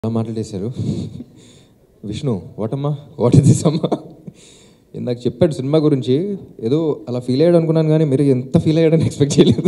అలా మాట్లాడేశారు విష్ణు వాటమ్మా వాట్ ఇస్ దిస్ అమ్మా ఇందాక చెప్పాడు సినిమా గురించి ఏదో అలా ఫీల్ అయ్యాడు అనుకున్నాను కానీ మీరు ఎంత ఫీల్ అయ్యాడని ఎక్స్పెక్ట్ చేయలేదు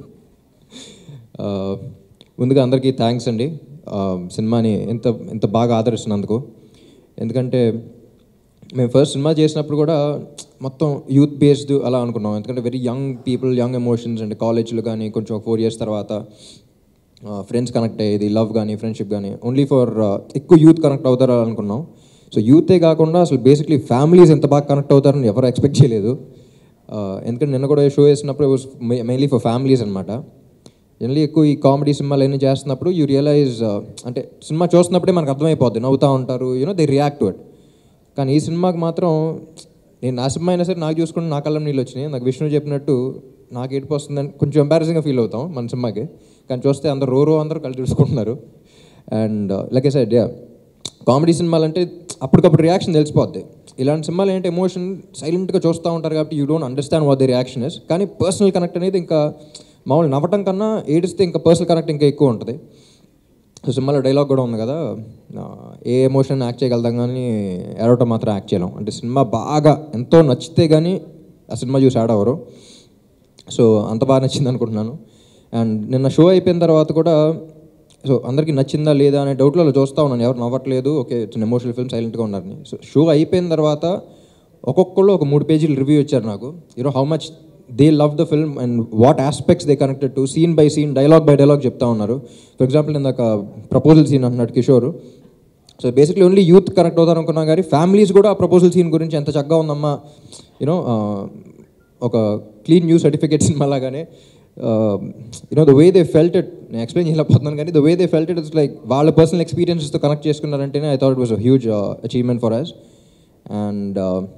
ఆ, ముందుగా అందరికీ థ్యాంక్స్ అండి ఆ, సినిమాని ఎంత ఎంత బాగా ఆదరిస్తున్నందుకు ఎందుకంటే మేము ఫస్ట్ సినిమా చేసినప్పుడు కూడా మొత్తం యూత్ బేస్డ్ అలా అనుకున్నాం ఎందుకంటే very young people young emotions and కాలేజ్లో కానీ కొంచెం ఫోర్ ఇయర్స్ తర్వాత ఫ్రెండ్స్ కనెక్ట్ అయ్యేది లవ్ కానీ ఫ్రెండ్షిప్ కానీ ఓన్లీ ఫర్ ఎక్కువ యూత్ కనెక్ట్ అవుతారా అనుకున్నాం సో యూతే కాకుండా అసలు బేసిక్లీ ఫ్యామిలీస్ ఎంత బాగా కనెక్ట్ అవుతారని ఎవరు ఎక్స్పెక్ట్ చేయలేదు ఆ, ఎందుకంటే నిన్న కూడా షో వేసినప్పుడు మెయిన్లీ ఫర్ ఫ్యామిలీస్ అనమాట జనరలీ ఎక్కువ ఈ కామెడీ సినిమాలు అన్నీ చేస్తున్నప్పుడు యూ రియలైజ్ అంటే సినిమా చూస్తున్నప్పుడే మనకు అర్థమైపోద్ది నవ్వుతూ ఉంటారు you know they react to it కానీ ఈ సినిమాకి మాత్రం నేను నా సినిమా అయినా సరే నాకు చూసుకుంటే నా కళ్ళం నీళ్ళు వచ్చినాయి నాకు విష్ణు చెప్పినట్టు నాకు ఏడుపు వస్తుందని కొంచెం ఎంబారసింగ్గా ఫీల్ అవుతాం మన సినిమాకి కానీ చూస్తే అందరు రో రో అందరూ కలిసి చూసుకుంటున్నారు and like a side yeah comedy సినిమాలు అంటే అప్పటికప్పుడు రియాక్షన్ తెలిసిపోద్ది ఇలాంటి సినిమాలు ఏంటి ఎమోషన్ సైలెంట్గా చూస్తూ ఉంటారు కాబట్టి you don't understand what the reaction is కానీ పర్సనల్ కనెక్ట్ అనేది ఇంకా మామూలు నవ్వటం కన్నా ఏడిస్తే ఇంకా పర్సనల్ కనెక్ట్ ఇంకా ఎక్కువ ఉంటుంది సో సినిమాలో డైలాగ్ కూడా ఉంది కదా ఆ, ఏ ఎమోషన్ యాక్ట్ చేయగలుగుతాం కానీ ఏడవటం మాత్రం యాక్ట్ చేయలేం అంటే సినిమా బాగా ఎంతో నచ్చితే కానీ ఆ సినిమా చూసి ఆడవరు సో అంత బాగా నచ్చింది అనుకుంటున్నాను అండ్ నిన్న షో అయిపోయిన తర్వాత కూడా సో అందరికీ నచ్చిందా లేదా అనే డౌట్లో చూస్తూ ఉన్నాను ఎవరు నవ్వట్లేదు ఓకే ఇట్స్ ఎమోషనల్ ఫిల్మ్ సైలెంట్గా ఉన్నారని సో షో అయిపోయిన తర్వాత ఒక్కొక్కళ్ళు ఒక మూడు పేజీలు రివ్యూ ఇచ్చారు నాకు you know how much they love the film and what aspects they connected to scene by scene dialogue by dialogue చెప్తా ఉన్నారు ఫర్ ఎగ్జాంపుల్ ఇందాక ప్రపోజల్ సీన్ అంటున్నాడు Kishore so basically only youth connect అవుతారు అనుకున్నాం కానీ ఫ్యామిలీస్ కూడా ఆ ప్రపోజల్ సీన్ గురించి ఎంత చక్కగా ఉందమ్మా యూనో ఒక క్లీన్ న్యూ సర్టిఫికేట్ సినిమా లాగానే you know the way they felt it నేను ఎక్స్ప్లెయిన్ చేయలేకపోతున్నాను కానీ the way they felt it it's like వాళ్ళ పర్సనల్ ఎక్స్పీరియన్సెస్తో కనెక్ట్ చేసుకున్నారంటేనే I thought it was a huge achievement for us and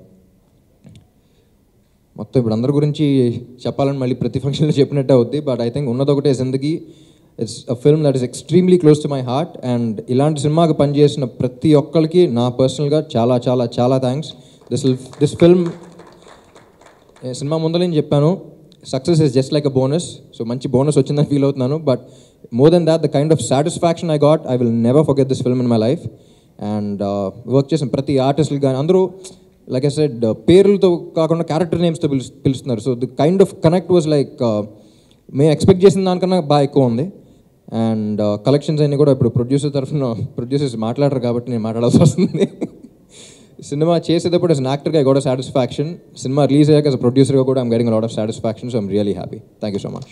మొత్తం ఇప్పుడు అందరి గురించి చెప్పాలని మళ్ళీ ప్రతి ఫంక్షన్లో చెప్పినట్టే అవుద్ది but I think Unnadokate Zindagi it's a film that is extremely close to my heart and ఇలాంటి సినిమాకి పనిచేసిన ప్రతి ఒక్కరికి నా పర్సనల్గా చాలా చాలా చాలా థ్యాంక్స్ దిస్ దిస్ ఫిల్మ్ సినిమా ముందర నేను చెప్పాను success is just like a bonus so మంచి బోనస్ వచ్చిందని ఫీల్ అవుతున్నాను but more than that the kind of satisfaction I got I will never forget this film in my life and work చేసిన ప్రతి ఆర్టిస్టులు కానీ అందరూ లైక్ ఐ సెడ్ పేర్లతో కాకుండా క్యారెక్టర్ నేమ్స్తో పిలు పిలుస్తున్నారు so the kind of connect was like మేము ఎక్స్పెక్ట్ చేసిన దానికన్నా బాగా ఎక్కువ ఉంది అండ్ కలెక్షన్స్ అన్నీ కూడా ఇప్పుడు ప్రొడ్యూసర్ తరఫున ప్రొడ్యూసర్స్ మాట్లాడరు కాబట్టి నేను మాట్లాడాల్సి వస్తుంది సినిమా చేసేటప్పుడు as an యాక్టర్గా ఐ గోట్ సాటిస్ఫాక్షన్ సినిమా రిలీజ్ అయ్యాక as a ప్రొడ్యూసర్గా కూడా I'm getting lot of satisfaction so I'm really happy thank you so much